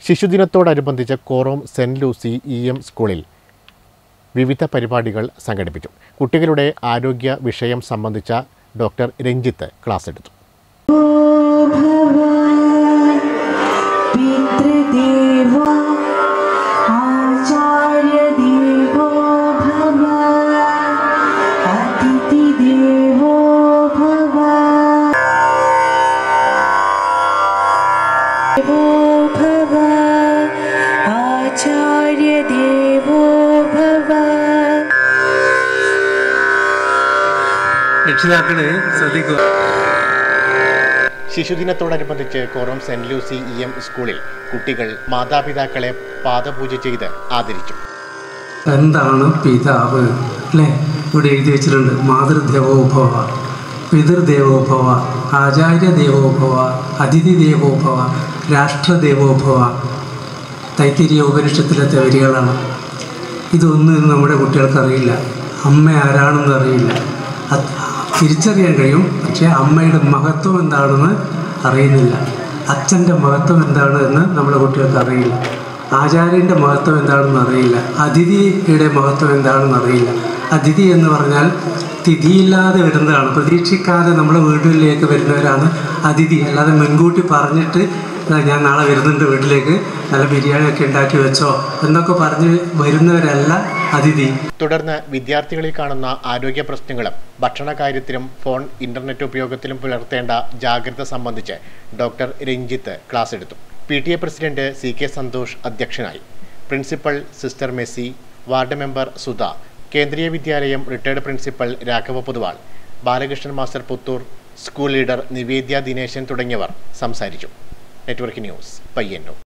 ശിശുദിനത്തോടനുബന്ധിച്ച് Korom Saint Lucy E M സ്കൂളിൽ വിവിധ പരിപാടികൾ സംഘടിപ്പിച്ചു കുട്ടികളുടെ ആരോഗ്യ വിഷയം സംബന്ധിച്ച ഡോക്ടർ രഞ്ജിത്ത് ക്ലാസ് എടുത്തു पितृदेवो आचार्यदेवो भव अतिथिदेवो भव देवो भव आचार्यदेवो भव രക്ഷിതാക്കള് ശ്രദ്ധിക്കുക ശിശുദിനത്തോടനുബന്ധിച്ച് Korom Saint Lucy E M സ്കൂളിൽ കുട്ടികൾ മാതാപിതാക്കളെ പാദപൂജ ചെയ്ത് ആദരിച്ചു എന്താണ് പിതാവ് അല്ലേ ഇവിടെ എഴുതി വെച്ചിട്ടുണ്ട് മാതൃദേവോഭവ പിതൃദേവോഭവ ആചാര്യ ദേവോഭവ അതിഥി ദേവോഭവ രാഷ്ട്രദേവോഭവ തൈത്തിരിയ ഉപനിഷത്തിലത്തെ വരികളാണ് ഇതൊന്നും നമ്മുടെ കുട്ടികൾക്ക് അറിയില്ല അമ്മ ആരാണെന്ന് അറിയില്ല അത് തിരിച്ചറിയാൻ കഴിയും പക്ഷേ അമ്മയുടെ മഹത്വം എന്താണെന്ന് അറിയുന്നില്ല അച്ഛൻ്റെ മഹത്വം എന്താണ് എന്ന് നമ്മുടെ കുട്ടികൾക്ക് അറിയില്ല ആചാര്യൻ്റെ മഹത്വം എന്താണെന്ന് അറിയില്ല അതിഥിയുടെ മഹത്വം എന്താണെന്ന് അറിയില്ല അതിഥി എന്ന് പറഞ്ഞാൽ തിഥിയില്ലാതെ വരുന്നതാണ് പ്രതീക്ഷിക്കാതെ നമ്മുടെ വീടുകളിലേക്ക് വരുന്നവരാണ് അതിഥി അല്ലാതെ മുൻകൂട്ടി പറഞ്ഞിട്ട് "ദാ ഞാൻ നാളെ വരുന്നുണ്ട് വീട്ടിലേക്ക് നല്ല ബിരിയാണി ഒക്കെ ഉണ്ടാക്കി വെച്ചോ എന്നൊക്കെ പറഞ്ഞ് വരുന്നവരല്ല അതിഥി തുടർന്ന് വിദ്യാർത്ഥികളിൽ കാണുന്ന ആരോഗ്യ പ്രശ്നങ്ങളും ഭക്ഷണകാര്യത്തിലും ഫോൺ ഇന്റർനെറ്റ് ഉപയോഗത്തിലും പുലർത്തേണ്ട ജാഗ്രത സംബന്ധിച്ച് ഡോക്ടർ രഞ്ജിത്ത് ക്ലാസ് എടുത്തു P T A president C K Santhosh അധ്യക്ഷനായി principal sister Messy ward member Sudha Kendriya Vidyalaya retired principal Raghava Poduval Balakrishnan master Puthur school leader Nivedya Dineshan തുടങ്ങിയവർ സംസാരിച്ചു നെറ്റ്വർക്ക് ന്യൂസ് പയ്യന്നൂർ